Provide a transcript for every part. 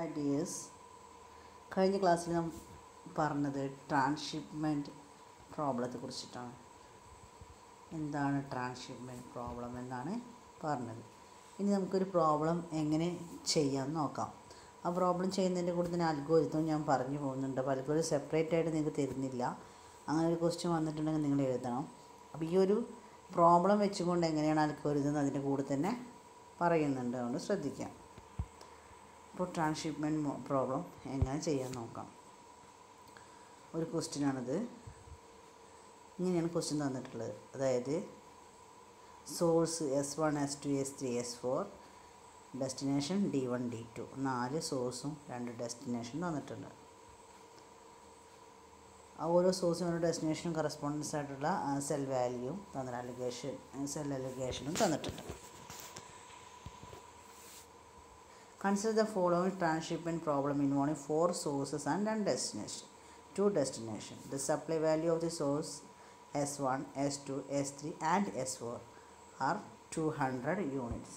Hi dears കഴിഞ്ഞ ക്ലാസ്സിൽ നാം പറഞ്ഞത് ട്രാൻസ്ഷിപ്മെൻറ്റ് പ്രോബ്ലത്തെ കുറിച്ചിട്ടാണ് എന്താണ് ട്രാൻസ്ഷിപ്മെൻറ്റ് പ്രോബ്ലം എന്നാണ് പറഞ്ഞത് ഇനി നമുക്കൊരു പ്രോബ്ലം എങ്ങനെ ചെയ്യാമെന്ന് നോക്കാം ആ പ്രോബ്ലം ചെയ്യുന്നതിൻ്റെ കൂടെ തന്നെ അൽഗോരിതം ഞാൻ പറഞ്ഞു പോകുന്നുണ്ട് അപ്പോൾ അൽഗോരിതം സെപ്പറേറ്റ് ആയിട്ട് നിങ്ങൾക്ക് തരുന്നില്ല അങ്ങനെ ഒരു ക്വസ്റ്റ്യൻ വന്നിട്ടുണ്ടെങ്കിൽ നിങ്ങൾ എഴുതണം അപ്പോൾ ഈ ഒരു പ്രോബ്ലം വെച്ചുകൊണ്ട് എങ്ങനെയാണ് അൽഗോരിതം അതിൻ്റെ കൂടെ തന്നെ പറയുന്നുണ്ട് അതുകൊണ്ട് ശ്രദ്ധിക്കാം ഇപ്പോൾ ട്രാൻസ്ഷിപ്മെൻറ്റ് പ്രോബ്ലം എങ്ങനെ ചെയ്യാൻ നോക്കാം ഒരു ക്വസ്റ്റ്യനാണിത് ഇങ്ങനെയാണ് ക്വസ്റ്റ്യൻ തന്നിട്ടുള്ളത് അതായത് source S one S two S three S four destination D one D two നാല് സോഴ്സും രണ്ട് ഡെസ്റ്റിനേഷനും തന്നിട്ടുണ്ട് ആ ഓരോ സോഴ്സും ഓരോ ഡെസ്റ്റിനേഷനും കറസ്പോണ്ടൻസ് ആയിട്ടുള്ള സെൽ വാല്യൂവും തന്നിട്ട് അലിഗേഷൻ സെൽ അലിഗേഷനും തന്നിട്ടുണ്ട് Consider the following transshipment problem involving four sources and one destination. Two destination. The supply value of the source S1, S2, S3 and S4 are 200 units.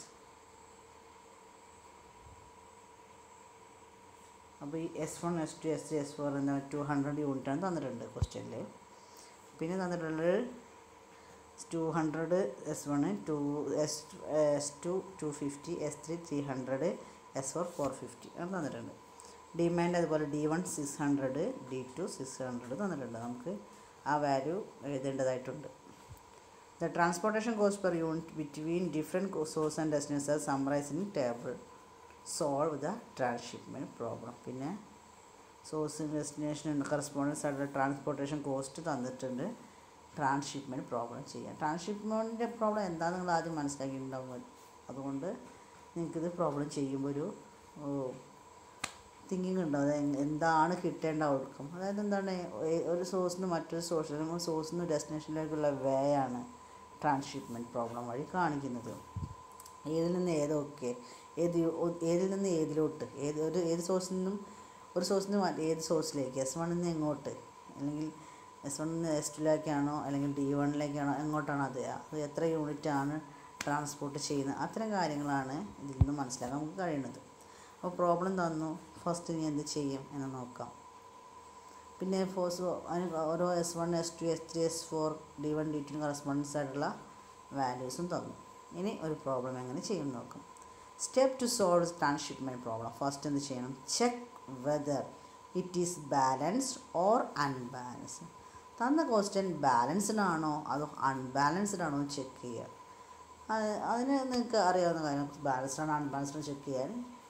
അപ്പോൾ ഈ S one S two S three S four എന്ന two hundred യൂണിറ്റാണ് തന്നിട്ടുണ്ട് ക്വസ്റ്റ്യനിൽ പിന്നെ തന്നിട്ടുള്ളത് two hundred S one two S S two two fifty S three three hundred S four four fifty ആണ് തന്നിട്ടുണ്ട് ഡിമാൻഡ് അതുപോലെ D one six hundred D two six hundred തന്നിട്ടുണ്ട് നമുക്ക് ആ വാല്യൂ എഴുതേണ്ടതായിട്ടുണ്ട് the transportation cost per unit between different source and destination are summarise in table solve the transhipment problem പിന്നെ source destination correspondence ആയിട്ടുള്ള transportation cost തന്നിട്ടുണ്ട് transhipment problem ചെയ്യാം ട്രാൻസ്ഷിപ്മെൻറ്റിൻ്റെ problem എന്താണെന്ന് നിങ്ങൾ ആദ്യം മനസ്സിലാക്കിയിട്ടുണ്ടാവും അതുകൊണ്ട് നിങ്ങൾക്കിത് പ്രോബ്ലം ചെയ്യുമ്പോൾ ഒരു തിങ്കിങ് ഉണ്ടാവും അതായത് എന്താണ് കിട്ടേണ്ട ഔട്ട്കം അതായത് എന്താണ് ഒരു സോഴ്സിൽ നിന്ന് മറ്റൊരു സോഴ്സിൽ അല്ലെങ്കിൽ സോഴ്സിൽ നിന്ന് ഡെസ്റ്റിനേഷനിലേക്കുള്ള വേ ആണ് ട്രാൻസ്ഷിപ്മെൻറ്റ് പ്രോബ്ലം വഴി കാണിക്കുന്നത് ഏതിൽ നിന്ന് ഏതൊക്കെ ഏത് ഏതിൽ നിന്ന് ഏതിലോട്ട് ഏത് ഒരു ഏത് സോഴ്സിൽ നിന്നും ഒരു സോഴ്സിൽ നിന്ന് ഏത് സോഴ്സിലേക്ക് എസ് വണ്ണിൽ നിന്ന് എങ്ങോട്ട് അല്ലെങ്കിൽ എസ് വണ്ണിൽ നിന്ന് എസ് ടുവിലേക്കാണോ അല്ലെങ്കിൽ ഡി വണ്ണിലേക്കാണോ എങ്ങോട്ടാണ് അത് അത് എത്ര യൂണിറ്റ് ആണ് ട്രാൻസ്പോർട്ട് ചെയ്യുന്നത് അത്തരം കാര്യങ്ങളാണ് ഇതിൽ നിന്ന് മനസ്സിലാക്കാൻ നമുക്ക് കഴിയുന്നത് അപ്പോൾ പ്രോബ്ലം തന്നു ഫസ്റ്റ് ഇനി എന്ത് ചെയ്യും എന്ന് നോക്കാം പിന്നെ ഫോഴ്സ് ഓരോ S one S two S three S four D one D two correspondence ആയിട്ടുള്ള വാല്യൂസും തന്നു ഇനി ഒരു പ്രോബ്ലം എങ്ങനെ ചെയ്യും നോക്കാം step to solve transhipment problem first എന്ത് ചെയ്യണം check whether it is balanced or unbalanced തന്ന ക്വസ്റ്റ്യൻ ബാലൻസ്ഡ് ആണോ അതോ അൺബാലൻസ്ഡ് ആണോ എന്ന് ചെക്ക് ചെയ്യുക അതിന് നിങ്ങൾക്ക് അറിയാവുന്ന കാര്യം ബാലൻസ്ഡ് ആണോ അൺബാലൻസ്ഡ് ചെക്ക് ചെയ്യാൻ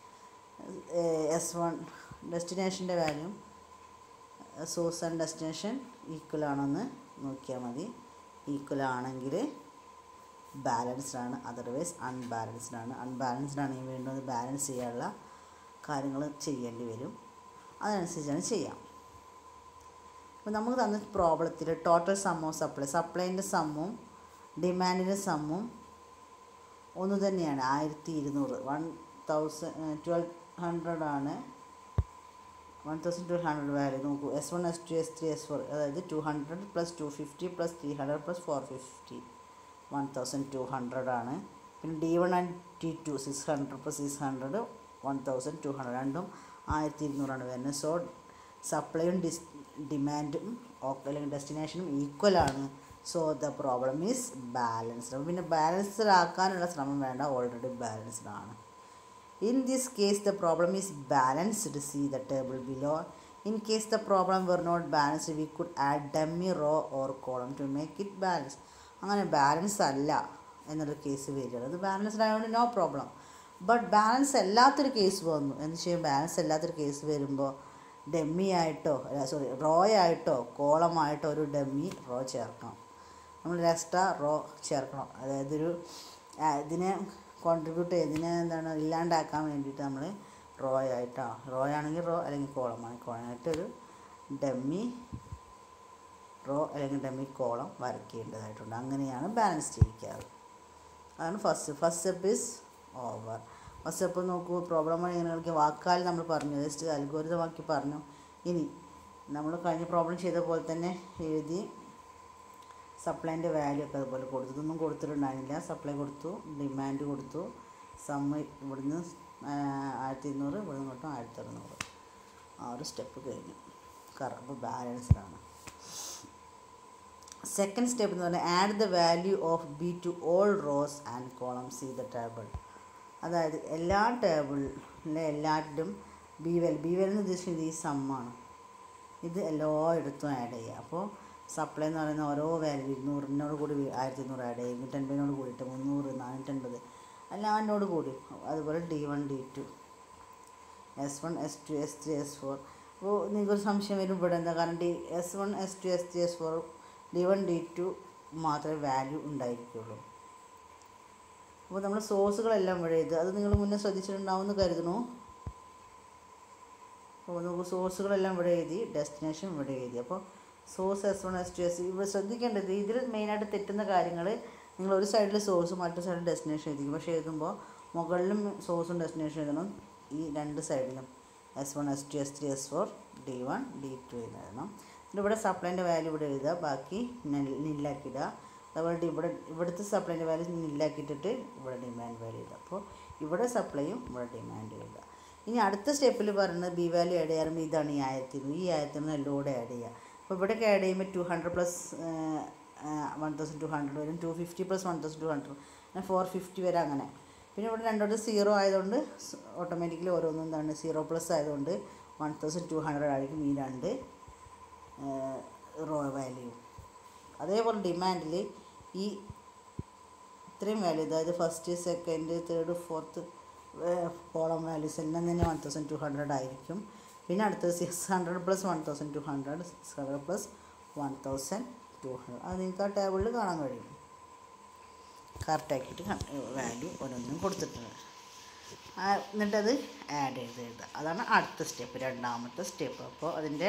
എസ് വൺ ഡെസ്റ്റിനേഷൻ്റെ value source and destination equal ആണെന്ന് നോക്കിയാൽ മതി ഈക്വൽ ആണെങ്കിൽ ബാലൻസ്ഡ് ആണ് അതർവൈസ് അൺബാലൻസ്ഡ് ആണ് അൺബാലൻസ്ഡ് ആണെങ്കിൽ വീണ്ടും അത് ബാലൻസ് ചെയ്യാനുള്ള കാര്യങ്ങൾ ചെയ്യേണ്ടി വരും അതനുസരിച്ചാണ് ചെയ്യാം ഇപ്പോൾ നമുക്ക് തന്ന പ്രോബ്ലത്തിൽ ടോട്ടൽ സമ്മോ സപ്ലൈ സപ്ലൈൻ്റെ സമ്മും ഡിമാൻഡിൻ്റെ സമ്മും ഒന്ന് തന്നെയാണ് ആയിരത്തി ഇരുന്നൂറ് വൺ തൗസൻഡ് ട്വൽവ് ഹൺഡ്രഡ് ആണ് one thousand twelve hundred value നോക്കൂ S one S two S three S four അതായത് two hundred plus two fifty plus three hundred plus four fifty one thousand two hundred ആണ് പിന്നെ D one and T two six hundred plus six hundred one thousand two hundred രണ്ടും ആയിരത്തി ഇരുന്നൂറാണ് വരുന്നത് so സപ്ലൈയും ഡിസ് ഡിമാൻഡും അല്ലെങ്കിൽ ഡെസ്റ്റിനേഷനും ഈക്വൽ ആണ് so the problem is balanced പിന്നെ ബാലൻസ്ഡ് ആക്കാനുള്ള ശ്രമം വേണ്ട ഓൾറെഡി ബാലൻസ്ഡ് ആണ് in this case the problem is balanced see the table below in case the problem were not balanced we could add dummy row or column to make it balance അങ്ങനെ balance അല്ല എന്നൊരു case വരികയാണ് അത് balanced ആയതുകൊണ്ട് no problem but balance അല്ലാത്തൊരു case വന്നു എന്ന് വെച്ചാൽ ബാലൻസ് അല്ലാത്തൊരു കേസ് വരുമ്പോൾ ഡമ്മി ആയിട്ടോ സോറി റോ ആയിട്ടോ കോളമായിട്ടോ ഒരു ഡമ്മി റോ ചേർക്കണം നമ്മൾ എക്സ്ട്രാ റോ ചേർക്കണം അതായത് ഒരു ഇതിനെ കോൺട്രിബ്യൂട്ട് ചെയ്തതിനെ എന്താണ് ഇല്ലാണ്ടാക്കാൻ വേണ്ടിയിട്ട് നമ്മൾ റോ ആയിട്ടോ റോ ആണെങ്കിൽ റോ അല്ലെങ്കിൽ കോളമാണ് കോളമായിട്ടൊരു ഡമ്മി റോ അല്ലെങ്കിൽ ഡമ്മി കോളം വരയ്ക്കേണ്ടതായിട്ടുണ്ട് അങ്ങനെയാണ് ബാലൻസ് ചെയ്യിക്കാറ് അതാണ് first first step is over first step നോക്കൂ പ്രോബ്ലം എങ്ങനെ കളിക്കുക വാക്കാൽ നമ്മൾ പറഞ്ഞു ജസ്റ്റ് അൽഗോരിതമാക്കി പറഞ്ഞു ഇനി നമ്മൾ കഴിഞ്ഞ പ്രോബ്ലം ചെയ്ത പോലെ തന്നെ എഴുതി സപ്ലൈൻ്റെ വാല്യൂ ഒക്കെ അതുപോലെ കൊടുത്തു ഇതൊന്നും കൊടുത്തിട്ടുണ്ടായിരുന്നില്ല സപ്ലൈ കൊടുത്തു ഡിമാൻഡ് കൊടുത്തു സമ്മ് ഇവിടുന്ന് ആയിരത്തി ഇരുന്നൂറ് ഇവിടെ നിന്ന് കിട്ടും ആയിരത്തി അറുന്നൂറ് ആ ഒരു സ്റ്റെപ്പ് കഴിഞ്ഞു കറക്റ്റ് ബാലൻസ്ഡാണ് സെക്കൻഡ് സ്റ്റെപ്പ് എന്ന് പറഞ്ഞാൽ add the value of B to all rows and columns ഈ ദ ടേബിൾ അതായത് എല്ലാ ടേബിളിലെ എല്ലാറ്റിലും ബി വെൽ ബി വെൽ എന്ന് ഉദ്ദേശിക്കുന്നത് ഈ സമ്മാണ് ഇത് എല്ലായിടത്തും ആഡ് ചെയ്യുക അപ്പോൾ സപ്ലൈ എന്ന് പറയുന്ന ഓരോ വാല്യൂ ഇരുന്നൂറിനോട് കൂടി ആയിരത്തി ഇരുന്നൂറ് ആഡ് ചെയ്യും ഇരുന്നൂറ്റൻപതിനോട് കൂടിയിട്ട് മുന്നൂറ് നാനൂറ്റൻപത് എല്ലാറ്റിനോട് കൂടി അതുപോലെ D one D two S one S two S three S four അപ്പോൾ നിങ്ങൾക്കൊരു സംശയം വരും ഇവിടെ എന്താ കാരണം D S one S two S three S four D one D two മാത്രമേ വാല്യൂ ഉണ്ടായിരിക്കുള്ളൂ അപ്പോൾ നമ്മൾ സോഴ്സുകളെല്ലാം ഇവിടെ എഴുതുക അത് നിങ്ങൾ മുന്നേ ശ്രദ്ധിച്ചിട്ടുണ്ടാവുമെന്ന് കരുതുന്നു അപ്പോൾ നമുക്ക് സോഴ്സുകളെല്ലാം ഇവിടെ എഴുതി ഡെസ്റ്റിനേഷൻ ഇവിടെ എഴുതി അപ്പോൾ source S one S two S ഇവിടെ ശ്രദ്ധിക്കേണ്ടത് ഇതിൽ മെയിനായിട്ട് തെറ്റുന്ന കാര്യങ്ങൾ നിങ്ങൾ ഒരു സൈഡിൽ സോഴ്സ് മറ്റു സൈഡിൽ ഡെസ്റ്റിനേഷൻ എഴുതിക്കും പക്ഷേ എഴുതുമ്പോൾ മുകളിലും സോഴ്സും ഡെസ്റ്റിനേഷൻ എഴുതണം ഈ രണ്ട് സൈഡിലും S one S two S three S four D one D two എന്ന് എഴുതണം എന്നിട്ട് ഇവിടെ സപ്ലൈൻ്റെ വാല്യൂ ഇവിടെ എഴുതുക ബാക്കി നില്ലാക്കിയിടുക അതുപോലെ ഇവിടെ ഇവിടുത്തെ സപ്ലൈൻ്റെ വാല്യൂ നില്ലാക്കിയിട്ടിട്ട് ഇവിടെ ഡിമാൻഡ് വാല്യൂ എഴുതുക അപ്പോൾ ഇവിടെ സപ്ലൈയും ഇവിടെ ഡിമാൻഡ് എഴുതുക ഇനി അടുത്ത സ്റ്റെപ്പിൽ പറയുന്നത് ബി വാല്യൂ ആഡ് ചെയ്യാറുമ്പോൾ ഇതാണ് ഈ ആയിരത്തി ഇരുന്നൂറ് ഈ ആയിരത്തി ഇരുന്നൂറ് എല്ലാം കൂടെ ആഡ് ചെയ്യുക അപ്പോൾ ഇവിടെയൊക്കെ ആഡ് ചെയ്യുമ്പോൾ two hundred plus one thousand two hundred വരും two fifty plus one thousand two hundred അങ്ങനെ ഫോർ ഫിഫ്റ്റി വരെ അങ്ങനെ പിന്നെ ഇവിടെ രണ്ടോട്ട് സീറോ ആയതുകൊണ്ട് ഓട്ടോമാറ്റിക്കലി ഓരോന്നും എന്താണ് സീറോ പ്ലസ് ആയതുകൊണ്ട് വൺ തൗസൻഡ് ടു ഹൺഡ്രഡ് ആയിരിക്കും ഈ രണ്ട് റോ വാല്യൂ അതേപോലെ ഡിമാൻഡിൽ ഈ ഇത്രയും വാല്യൂ അതായത് first second third fourth column values എല്ലാം തന്നെ വൺ തൗസൻഡ് ടു ഹൺഡ്രഡ് ആയിരിക്കും പിന്നെ അടുത്തത് six hundred plus one thousand two hundred six hundred plus one thousand two hundred അത് നിങ്ങൾക്ക് ആ ടേബിളിൽ കാണാൻ കഴിയും കറക്റ്റാക്കിയിട്ട് വാല്യൂ ഓരോന്നും കൊടുത്തിട്ടുണ്ട് ആ, എന്നിട്ടത് ആഡ് ചെയ്ത് എഴുതുക അതാണ് അടുത്ത സ്റ്റെപ്പ് രണ്ടാമത്തെ സ്റ്റെപ്പ് അപ്പോൾ അതിൻ്റെ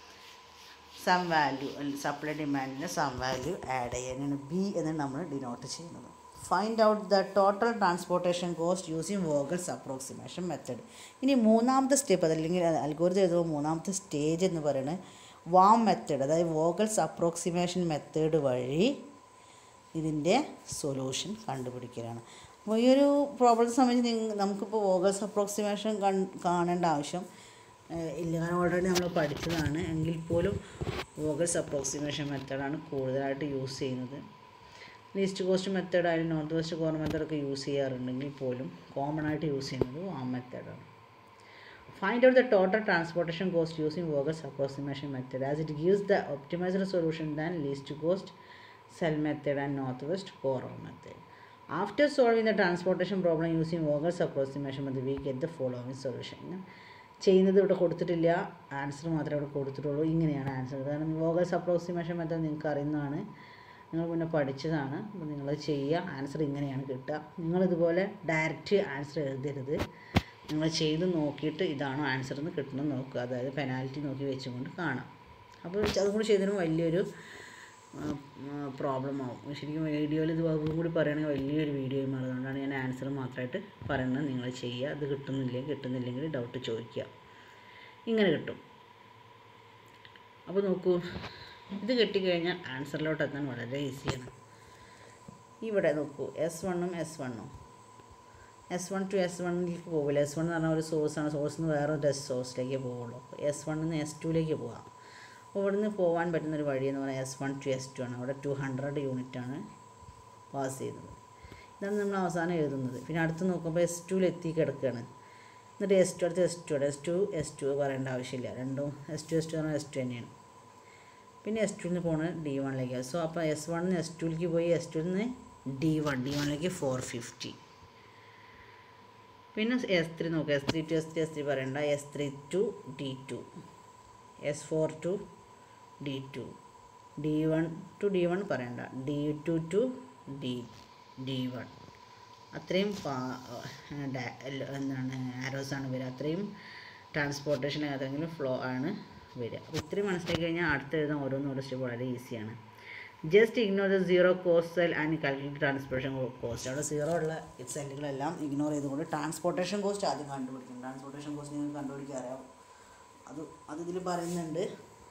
സം വാല്യൂ സപ്ലൈ ഡിമാൻഡിൻ്റെ സം വാല്യൂ ആഡ് ചെയ്യാനാണ് ബി എന്ന് നമ്മൾ ഡിനോട്ട് ചെയ്യുന്നത് find out the total transportation cost using Vogel's approximation method ഇനി മൂന്നാമത്തെ സ്റ്റെപ്പ് അതല്ലെങ്കിൽ അൽഗോരിതം എഴുതുമ്പോൾ മൂന്നാമത്തെ സ്റ്റേജ് എന്ന് പറയുന്നത് വാം മെത്തേഡ് അതായത് വോഗൽസ് അപ്രോക്സിമേഷൻ മെത്തേഡ് വഴി ഇതിൻ്റെ സൊല്യൂഷൻ കണ്ടുപിടിക്കലാണ് അപ്പോൾ ഈ ഒരു പ്രോബ്ലത്തെ സംബന്ധിച്ച് നിങ്ങ നമുക്കിപ്പോൾ വോഗൽസ് അപ്രോക്സിമേഷൻ കൺ കാണേണ്ട ആവശ്യം ഏഹ് ഇല്ല കാരണം ഓൾറെഡി നമ്മൾ പഠിച്ചതാണ് എങ്കിൽ പോലും വോഗൽസ് അപ്രോക്സിമേഷൻ മെത്തേഡാണ് കൂടുതലായിട്ട് യൂസ് ചെയ്യുന്നത് ലീസ്റ്റ് കോസ്റ്റ് മെത്തേഡ് ആയാലും നോർത്ത് വെസ്റ്റ് കോർ മെത്തേഡൊക്കെ യൂസ് ചെയ്യാറുണ്ടെങ്കിൽ പോലും കോമൺ ആയിട്ട് യൂസ് ചെയ്യുന്നത് ആ മെത്തേഡാണ് Find out the total transportation cost using Vogels approximation method as it gives the optimized solution than least cost cell method and northwest core method. After solving the transportation problem using Vogels approximation method, we get the following solution. ചെയ്യുന്നത് ഇവിടെ കൊടുത്തിട്ടില്ല answer മാത്രമേ ഇവിടെ കൊടുത്തിട്ടുള്ളൂ ഇങ്ങനെയാണ് answer കാരണം Vogel's approximation method നിങ്ങൾക്ക് അറിയുന്നതാണ് നിങ്ങൾ മുന്നേ പഠിച്ചതാണ് അപ്പോൾ നിങ്ങൾ ചെയ്യുക ആൻസർ ഇങ്ങനെയാണ് കിട്ടുക നിങ്ങളിതുപോലെ ഡയറക്റ്റ് ആൻസർ എഴുതരുത് നിങ്ങൾ ചെയ്ത് നോക്കിയിട്ട് ഇതാണോ ആൻസർ എന്ന് കിട്ടണം നോക്കുക അതായത് പെനാൽറ്റി നോക്കി വെച്ചുകൊണ്ട് കാണാം അപ്പോൾ അതും കൂടി ചെയ്തതിന് വലിയൊരു പ്രോബ്ലം ആവും ശരിക്കും വീഡിയോയിൽ ഇത് അതും കൂടി പറയുകയാണെങ്കിൽ വലിയൊരു വീഡിയോ മാറും അതുകൊണ്ടാണ് ഞാൻ ആൻസർ മാത്രമായിട്ട് പറയുന്നത് നിങ്ങൾ ചെയ്യുക അത് കിട്ടുന്നില്ലെങ്കിൽ കിട്ടുന്നില്ലെങ്കിൽ ഡൗട്ട് ചോദിക്കുക ഇങ്ങനെ കിട്ടും അപ്പോൾ നോക്കൂ ഇത് കിട്ടിക്കഴിഞ്ഞാൽ ആൻസറിലോട്ട് എത്താൻ വളരെ ഈസിയാണ് ഇവിടെ നോക്കൂ എസ് വണ്ണും എസ് വണ്ണും എസ് വൺ ടു എസ് വണ്ണിലേക്ക് പോകില്ല എസ് വൺ എന്ന് പറഞ്ഞാൽ ഒരു സോഴ്സാണ് സോഴ്സിൽ നിന്ന് വേറെ ഒരു സോഴ്സിലേക്ക് പോകുള്ളൂ അപ്പോൾ എസ് വണ്ണിൽ നിന്ന് എസ് ടുവിലേക്ക് പോകാം അപ്പോൾ ഇവിടെ നിന്ന് പോകാൻ പറ്റുന്ന ഒരു വഴി എന്ന് പറഞ്ഞാൽ S one two S two ആണ് അവിടെ ടു ഹൺഡ്രഡ് യൂണിറ്റാണ് പാസ് ചെയ്യുന്നത് ഇതാണ് നമ്മൾ അവസാനം എഴുതുന്നത് പിന്നെ അടുത്ത് നോക്കുമ്പോൾ എസ് ടുവിൽ എത്തി കിടക്കുകയാണ് എന്നിട്ട് എസ് ടു അടുത്ത് എസ് ടു ആണ് എസ് ടു എസ് ടു പറയേണ്ട ആവശ്യമില്ല രണ്ടും എസ് ടു എസ് ടു പറഞ്ഞാൽ എസ് ടു തന്നെയാണ് പിന്നെ എസ് ടുവിൽ നിന്ന് പോകുന്നത് ഡി വണ്ണിലേക്ക് സോ അപ്പോൾ എസ് വണ്ണിൽ എസ് ടുവിലേക്ക് പോയി എസ് ടുവിൽ നിന്ന് ഡി വൺ ഡി വണ്ണിലേക്ക് ഫോർ ഫിഫ്റ്റി പിന്നെ എസ് ത്രീ നോക്കുക S three two S three S three പറയണ്ട S three two D two S four two D two D one two D one പറയണ്ട D two two D D one അത്രയും പാ- ഡാ- എല്ല- എന്താണ് ആരോസാണ് വരിക അത്രയും ട്രാൻസ്പോർട്ടേഷൻ ഏതെങ്കിലും ഫ്ലോ ആണ് വരിക അപ്പോൾ ഇത്രയും മനസ്സിലാക്കി കഴിഞ്ഞാൽ അടുത്ത് എഴുതാൻ ഓരോന്നോരോ സ്റ്റെപ്പ് വളരെ ഈസിയാണ് just ignore the zero cost cell and calculate transportation cost അവിടെ സീറോ ഉള്ള സെല്ലുകളെല്ലാം ഇഗ്നോർ ചെയ്തുകൊണ്ട് ട്രാൻസ്പോർട്ടേഷൻ കോസ്റ്റ് ആദ്യം കണ്ടുപിടിക്കും ട്രാൻസ്പോർട്ടേഷൻ കോസ്റ്റ് നിങ്ങൾക്ക് കണ്ടുപിടിക്കാൻ അറിയാം അത് അത് ഇതിൽ പറയുന്നുണ്ട്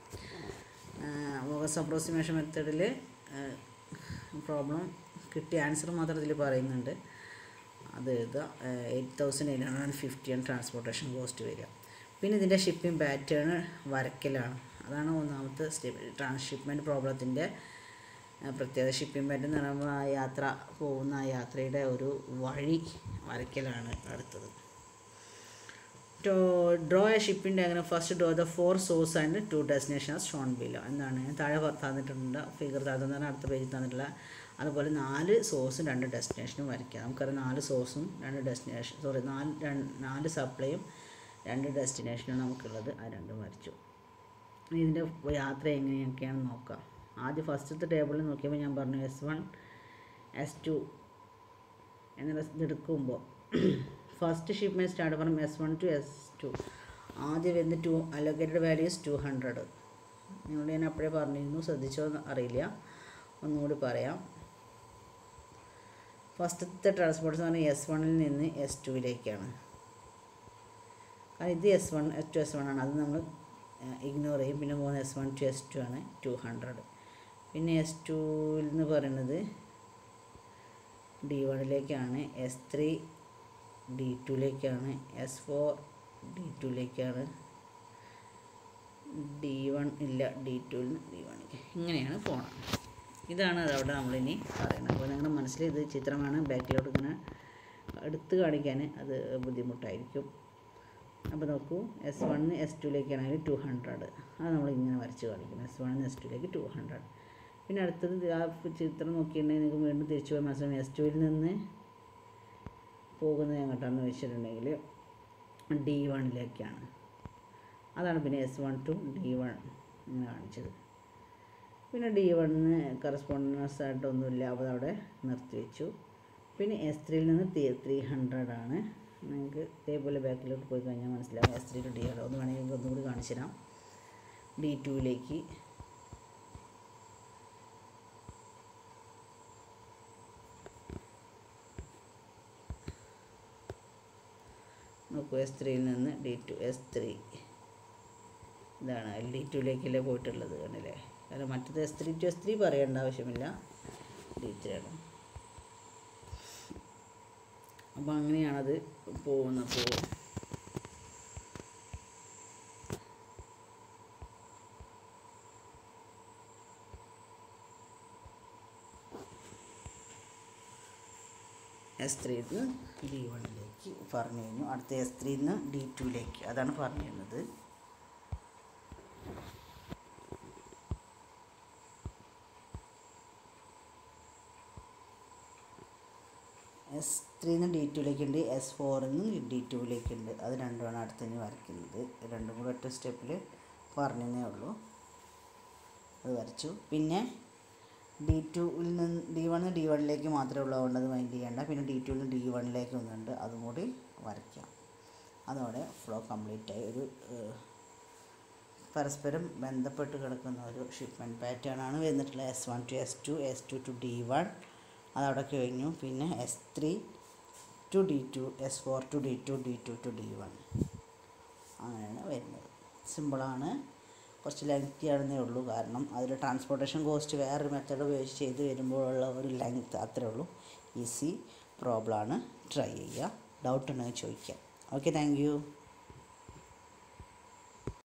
വോഗസ് അപ്രോക്സിമേഷൻ മെത്തേഡിൽ പ്രോബ്ലം കിട്ടിയ ആൻസർ മാത്രം ഇതിൽ പറയുന്നുണ്ട് അത് എഴുതുക eight thousand eight hundred and ഫിഫ്റ്റിയാണ് ട്രാൻസ്പോർട്ടേഷൻ കോസ്റ്റ് വരിക പിന്നെ ഇതിൻ്റെ ഷിപ്പിംഗ് പാറ്റേൺ വരയ്ക്കലാണ് അതാണ് ഒന്നാമത്തെ സ്റ്റെപ്പ് ട്രാൻസ്ഷിപ്മെൻറ്റ് പ്രോബ്ലത്തിൻ്റെ പ്രത്യേകത ഷിപ്പിംഗ് പാറ്റേൺ എന്ന് പറയുമ്പോൾ ആ യാത്ര പോകുന്ന ആ യാത്രയുടെ ഒരു വഴി വരയ്ക്കലാണ് അടുത്തത് to draw a shipping diagram first draw the four source and two destinations shown below എന്താണ് താഴെ പ- തന്നിട്ടുണ്ട് ഫിഗർ തന്നിട്ട് അടുത്ത പേജിൽ തന്നിട്ടുള്ള അതുപോലെ നാല് സോഴ്സും രണ്ട് ഡെസ്റ്റിനേഷനും വരയ്ക്കുക നമുക്കറിയാം നാല് സോഴ്സും രണ്ട് ഡെസ്റ്റിനേഷൻ സോറി നാല് രണ്ട് നാല് സപ്ലൈയും രണ്ട് ഡെസ്റ്റിനേഷനും നമുക്കുള്ളത് ആ രണ്ടും വരച്ചു ഇനി ഇതിൻ്റെ യാത്ര എങ്ങനെയൊക്കെയാണെന്ന് നോക്കാം ആദ്യം ഫസ്റ്റത്തെ ടേബിളിൽ നോക്കിയപ്പോൾ ഞാൻ പറഞ്ഞു എസ് വൺ എസ് ടു എന്നുള്ള ഇതെടുക്കുമ്പോൾ first shipment start from S one two S two ആദ്യം വരുന്ന two allocated values two hundred നിങ്ങളോട് ഞാൻ അപ്പോഴേ പറഞ്ഞിരുന്നു ശ്രദ്ധിച്ചോ എന്ന് അറിയില്ല ഒന്നുകൂടി പറയാം ഫസ്റ്റത്തെ ട്രാൻസ്പോർട്ട് എന്ന് പറഞ്ഞാൽ എസ് വണ്ണിൽ നിന്ന് എസ് ടുവിലേക്കാണ് കാരണം ഇത് S one S two S one ആണ് അത് നമ്മൾ ഇഗ്നോർ ചെയ്യും പിന്നെ പോകുന്ന S one two S two ആണ് ടു ഹൺഡ്രഡ് പിന്നെ എസ് ടുവിൽ നിന്ന് പറയുന്നത് ഡി വണ്ണിലേക്കാണ് എസ് ത്രീ ഡി ടുവിലേക്കാണ് എസ് ഫോർ ഡി ടുവിലേക്കാണ് ഡി വൺ ഇല്ല ഡി ടുവിൽ നിന്ന് ഡി വണ്ണിലേക്ക് ഇങ്ങനെയാണ് പോണത് ഇതാണ് അതവിടെ നമ്മളിനി പറയുന്നത് അപ്പോൾ നിങ്ങളുടെ മനസ്സിൽ ഇത് ചിത്രമാണ് ബാക്കിലോട്ട് ഇങ്ങനെ എടുത്ത് കാണിക്കാൻ അത് ബുദ്ധിമുട്ടായിരിക്കും അപ്പോൾ നോക്കൂ എസ് വണ്ണിന് എസ് ടുവിലേക്കാണെങ്കിൽ ടു ഹൺഡ്രഡ് അത് നമ്മൾ ഇങ്ങനെ വരച്ച് കാണിക്കും എസ് വണ്ണിന് എസ് ടുവിലേക്ക് ടു ഹൺഡ്രഡ് പിന്നെ അടുത്തത് ഇത് ആ ചിത്രം നോക്കിയിട്ടുണ്ടെങ്കിൽ നിങ്ങൾക്ക് വീണ്ടും തിരിച്ചു പോയി മനസ്സിലാവും എസ് ടുവിൽ നിന്ന് പോകുന്നത് എങ്ങോട്ടാണെന്ന് വെച്ചിട്ടുണ്ടെങ്കിൽ ഡി വണ്ണിലേക്കാണ് അതാണ് പിന്നെ S one two D one ഇങ്ങനെ കാണിച്ചത് പിന്നെ ഡി വണ്ണിന് കറസ്പോണ്ടൻസ് ആയിട്ടൊന്നുമില്ല അപ്പോൾ അവിടെ നിർത്തി വെച്ചു പിന്നെ എസ് ത്രീയിൽ നിന്ന് ത്രീ ത്രീ ഹൺഡ്രഡ് ആണ് നിങ്ങൾക്ക് ഇതേപോലെ ബാക്കിലോട്ട് പോയി കഴിഞ്ഞാൽ മനസ്സിലാവും S three two D hundred ഒന്ന് വേണമെങ്കിൽ ഒന്നുകൂടി കാണിച്ചു തരാം ഡി ടുവിലേക്ക് നോക്കൂ എസ് ത്രീയിൽ നിന്ന് ഡി ടു എസ് ത്രീ ഇതാണ് ഡി ടുവിലേക്കല്ലേ പോയിട്ടുള്ളത് കണ്ടില്ലേ കാരണം മറ്റത് S three two S three പറയേണ്ട ആവശ്യമില്ല ഡി ത്രീ ആണ് അപ്പോൾ അങ്ങനെയാണത് പോകുന്നത് അപ്പോൾ എസ് ത്രീയിൽ നിന്ന് ഡി വണ്ണിലേക്ക് പറഞ്ഞു കഴിഞ്ഞു അടുത്ത എസ് ത്രീയിൽ നിന്ന് ഡി ടുവിലേക്ക് അതാണ് പറഞ്ഞു തരുന്നത് എസ് ത്രീയിൽ നിന്ന് ഡി ടുവിലേക്ക് ഉണ്ട് എസ് ഫോറിൽ നിന്ന് ഡി ടുവിലേക്ക് ഉണ്ട് അത് രണ്ടുമാണ് അടുത്തഞ്ഞ് വരയ്ക്കുന്നത് രണ്ടും കൂടെ ഒറ്റ സ്റ്റെപ്പിൽ പറഞ്ഞതേ ഉള്ളൂ അത് വരച്ചു പിന്നെ ഡി ടുവിൽ നിന്ന് ഡി വണ്ണിൽ ഡി വണ്ണിലേക്ക് മാത്രമേ ഉള്ളൂ അതുകൊണ്ട് അത് മൈൻഡ് ചെയ്യേണ്ട പിന്നെ ഡി ടുവിൽ നിന്ന് ഡി വണ്ണിലേക്ക് ഒന്നുണ്ട് അതും കൂടി വരയ്ക്കാം അതോടെ ഫ്ലോ കംപ്ലീറ്റ് ആയി ഒരു ഏഹ്, പരസ്പരം ബന്ധപ്പെട്ട് കിടക്കുന്ന ഒരു ഷിപ്മെൻറ്റ് പാറ്റേൺ ആണ് വന്നിട്ടുള്ളത് S one two S two S two two D one അതവിടെ കഴിഞ്ഞു പിന്നെ S three two D two S four two D two D two two D one അങ്ങനെയാണ് വരുന്നത് സിമ്പിളാണ് കുറച്ച് ലെങ്തി ആണെന്നേ ഉള്ളൂ കാരണം അതിൽ ട്രാൻസ്പോർട്ടേഷൻ കോസ്റ്റ് വേറൊരു മെത്തേഡ് ഉപയോഗിച്ച് ചെയ്ത് വരുമ്പോഴുള്ള ഒരു ലെങ്ത് അത്രേ ഉള്ളൂ ഈസി പ്രോബ്ലമാണ് ട്രൈ ചെയ്യുക ഡൗട്ട് ഉണ്ടെങ്കിൽ ചോദിക്കാം ഓക്കെ താങ്ക് യു